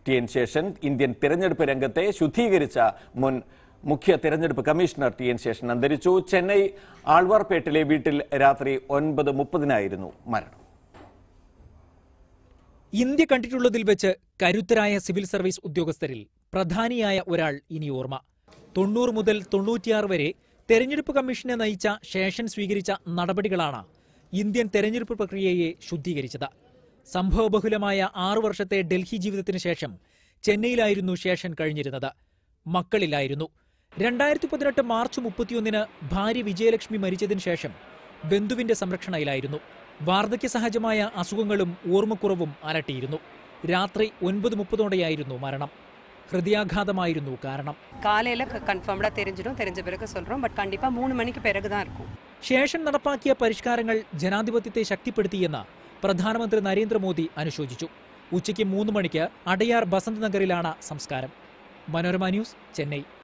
T N Seshan Indian തിരഞ്ഞെടുപ്പ് രംഗത്തെ ശുദ്ധീകരിച്ച മുൻ മുഖ്യ തിരഞ്ഞെടുപ്പ് കമ്മീഷണർ ടി എൻ ശേഷൻ അന്തരിച്ചു ചെന്നൈ ആൾവാർപേട്ടിലെ വീട്ടിൽ രാത്രി ഒൻപത് മുപ്പതിനായിരുന്നു മരണം ഇന്ത്യ കണ്ടിട്ടുള്ളതിൽ വെച്ച് കരുത്തരായ സിവിൽ സർവീസ് ഉദ്യോഗസ്ഥരിൽ പ്രധാനിയായ ഒരാൾ ഇനി ഓർമ്മ തൊണ്ണൂറ് മുതൽ തൊണ്ണൂറ്റിയാറ് വരെ തെരഞ്ഞെടുപ്പ് കമ്മീഷനെ നയിച്ച ശേഷൻ സ്വീകരിച്ച നടപടികളാണ് ഇന്ത്യൻ തെരഞ്ഞെടുപ്പ് പ്രക്രിയയെ ശുദ്ധീകരിച്ചത് സംഭവബഹുലമായ ആറു വർഷത്തെ ഡൽഹി ജീവിതത്തിന് ശേഷം ചെന്നൈയിലായിരുന്നു ശേഷൻ കഴിഞ്ഞിരുന്നത് മക്കളില്ലായിരുന്നു രണ്ടായിരത്തി പതിനെട്ട് മാർച്ച് മുപ്പത്തിയൊന്നിന് ഭാര്യ വിജയലക്ഷ്മി മരിച്ചതിനു ശേഷം ബന്ധുവിന്റെ സംരക്ഷണയിലായിരുന്നു വാർദ്ധക്യ സഹജമായ അസുഖങ്ങളും ഓർമ്മക്കുറവും അലട്ടിയിരുന്നു രാത്രി ഒൻപത് മുപ്പതോടെയായിരുന്നു മരണം ഹൃദയാഘാതമായിരുന്നു കാരണം காலையில் கன்ஃபார்ம்டாக தெரிஞ்சிடும் தெரிஞ்ச பிறகு சொல்கிறோம் பட் கண்டிப்பாக மூணு மணிக்கு பிறகு தான் இருக்கும் ശേഷൻ നടപ്പാക്കിയ പരിഷ്കാരങ്ങൾ ജനാധിപത്യത്തെ ശക്തിപ്പെടുത്തിയെന്ന് പ്രധാനമന്ത്രി നരേന്ദ്രമോദി അനുശോചിച്ചു ഉച്ചയ്ക്ക് മൂന്ന് മണിക്ക് അടയാർ ബസന്ത് നഗറിലാണ് സംസ്കാരം മനോരമ ന്യൂസ് ചെന്നൈ